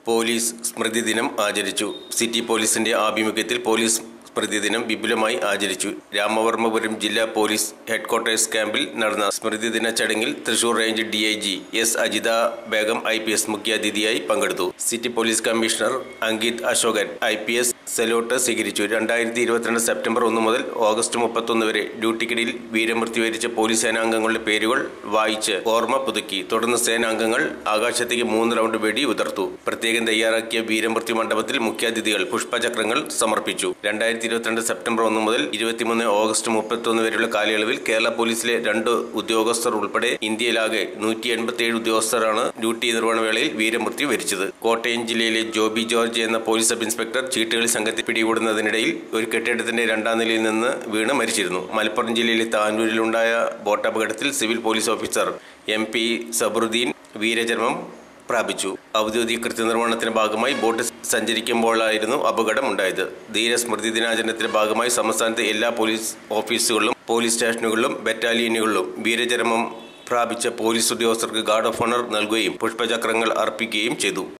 police സ്മൃതി ദിനം ആചരിച്ചു city പോലീസിന്റെ ആഭിമുഖ്യത്തിൽ പോലീസ് സ്മൃതി ദിനം വിപുലമായി ആചരിച്ചു രാമവർമ്മപുരം ജില്ലാ പോലീസ് ഹെഡ്ക്വാർട്ടേഴ്സ് ക്യാമ്പിൽ നടന്ന സ്മൃതി ദിന ചടങ്ങിൽ Thrissur range D I G S Ajitha Begum I P S മുഖ്യാതിഥിയായി പങ്കെടുത്തു city police commissioner Ankit Ashokan I P S salute സ്വീകരിച്ചു രണ്ടായിരത്തി ഇരുപത്തിരണ്ട് സെപ്റ്റംബർ ഒന്ന് മുതൽ ഓഗസ്റ്റ് മുപ്പത്തൊന്ന് വരെ ഡ്യൂട്ടിക്കിടയിൽ വീരമൃത്യു വരിച്ച പോലീസ് സേനാംഗങ്ങളുടെ പേരുകൾ വായിച്ച് ഓർമ്മ പുതുക്കി തുടർന്ന് സേനാംഗങ്ങൾ ആകാശത്തേക്ക് മൂന്ന് റൗണ്ട് വെടി ഉതിർത്തു പ്രത്യേകം തയ്യാറാക്കിയ വീരമൃത്യു മണ്ഡപത്തിൽ മുഖ്യാതിഥികൾ പുഷ്പചക്രങ്ങൾ സമർപ്പിച്ചു രണ്ടായിരത്തി ഇരുപത്തിരണ്ട് സെപ്റ്റംബർ ഒന്ന് മുതൽ ഇരുപത്തിമൂന്ന് ഓഗസ്റ്റ് മുപ്പത്തൊന്ന് വരെയുള്ള കാലയളവിൽ കേരള പോലീസിലെ രണ്ട് ഉദ്യോഗസ്ഥർ ഉൾപ്പെടെ ഇന്ത്യയിലാകെ നൂറ്റി എൺപത്തിയേഴ് ഉദ്യോഗസ്ഥരാണ് ഡ്യൂട്ടി നിർവഹണ വേളയിൽ വീരമൃത്യു വരിച്ചത് കോട്ടയം ജില്ലയിലെ ജോബി ജോർജ് എന്ന പോലീസ് സബ് ഇൻസ്പെക്ടർ ചീട്ടുകളി സംഘത്തെ പിടികൂടുന്നതിനിടയിൽ ഒരു കെട്ടിടത്തിന്റെ രണ്ടാം നിലയിൽ നിന്ന് വീണ് മരിച്ചിരുന്നു മലപ്പുറം ജില്ലയിലെ താനൂരിലുണ്ടായ ബോട്ടപകടത്തിൽ civil police officer M P Sabarudheen വീരചർമ്മം പ്രാപിച്ചു ഔദ്യോഗിക കൃത്യനിർവഹണത്തിന്റെ ഭാഗമായി ബോട്ട് സഞ്ചരിക്കുമ്പോഴായിരുന്നു അപകടം ഉണ്ടായത് ധീരസ്മൃതി ദിനാചരണത്തിന്റെ ഭാഗമായി സംസ്ഥാനത്തെ എല്ലാ പോലീസ് ഓഫീസുകളിലും പോലീസ് സ്റ്റേഷനുകളിലും ബറ്റാലിയനുകളിലും വീരചരമം പ്രാപിച്ച പോലീസ് ഉദ്യോഗസ്ഥർക്ക് ഗാർഡ് ഓഫ് ഓണർ നൽകുകയും പുഷ്പചക്രങ്ങൾ അർപ്പിക്കുകയും ചെയ്തു